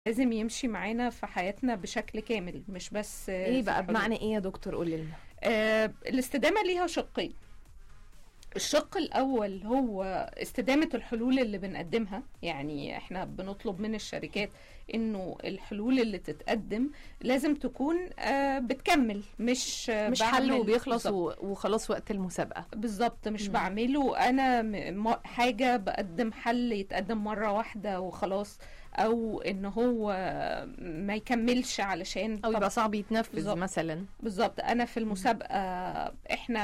لازم يمشي معانا في حياتنا بشكل كامل مش بس آه، ايه في بقى الحلول. بمعنى ايه يا دكتور قولي لنا آه، الاستدامة ليها شقين الشق الأول هو استدامة الحلول اللي بنقدمها يعني احنا بنطلب من الشركات انه الحلول اللي تتقدم لازم تكون آه، بتكمل مش آه، مش حل بعمل- وبيخلص بالظبط. و- وخلاص وقت المسابقه بالظبط مش مم. بعمله انا م- م- حاجه بقدم حل يتقدم مره واحده وخلاص او ان هو ما يكملش علشان او طب- يبقى صعب يتنفذ بالظبط. مثلا بالظبط انا في المسابقه احنا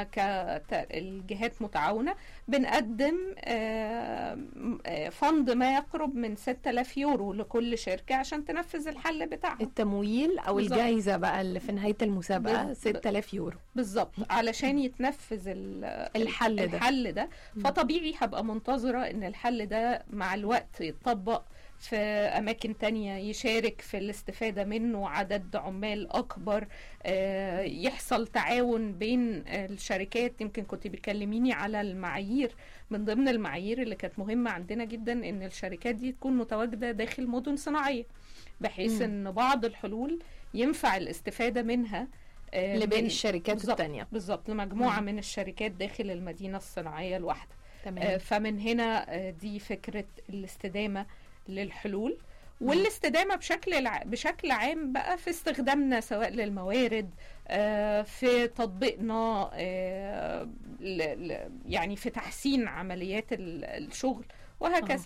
كالجهات متعاونه بنقدم آه، م- آه، فند ما يقرب من 6000 يورو لكل شركه عشان تنفذ الحل بتاعها التمويل او بالظبط. الجائزه بقى اللي في نهايه المسابقه بال- 6000 يورو بالظبط علشان يتنفذ ال- الحل ده. الحل ده مم. فطبيعي هبقى منتظرة ان الحل ده مع الوقت يتطبق في اماكن تانية يشارك في الاستفادة منه عدد عمال اكبر آه، يحصل تعاون بين الشركات يمكن كنت بتكلميني على المعايير من ضمن المعايير اللي كانت مهمة عندنا جدا ان الشركات دي تكون متواجدة داخل مدن صناعية بحيث مم. ان بعض الحلول ينفع الاستفادة منها آه، لباقي من- الشركات بالظبط. التانية بالظبط لمجموعة مم. من الشركات داخل المدينة الصناعية الواحدة آه، تمام فمن هنا آه، دي فكرة الاستدامة للحلول والاستدامة بشكل الع... بشكل عام بقى في استخدامنا سواء للموارد آه، في تطبيقنا آه، ل... ل... يعني في تحسين عمليات ال- الشغل وهكذا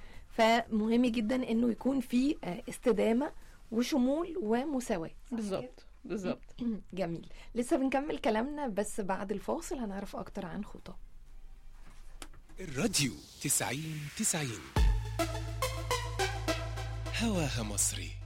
فمهم جدا انه يكون في آه، استدامه وشمول ومساواه بالظبط بالظبط جميل لسه بنكمل كلامنا بس بعد الفاصل هنعرف اكتر عن خطى الراديو تسعين تسعين هواها مصري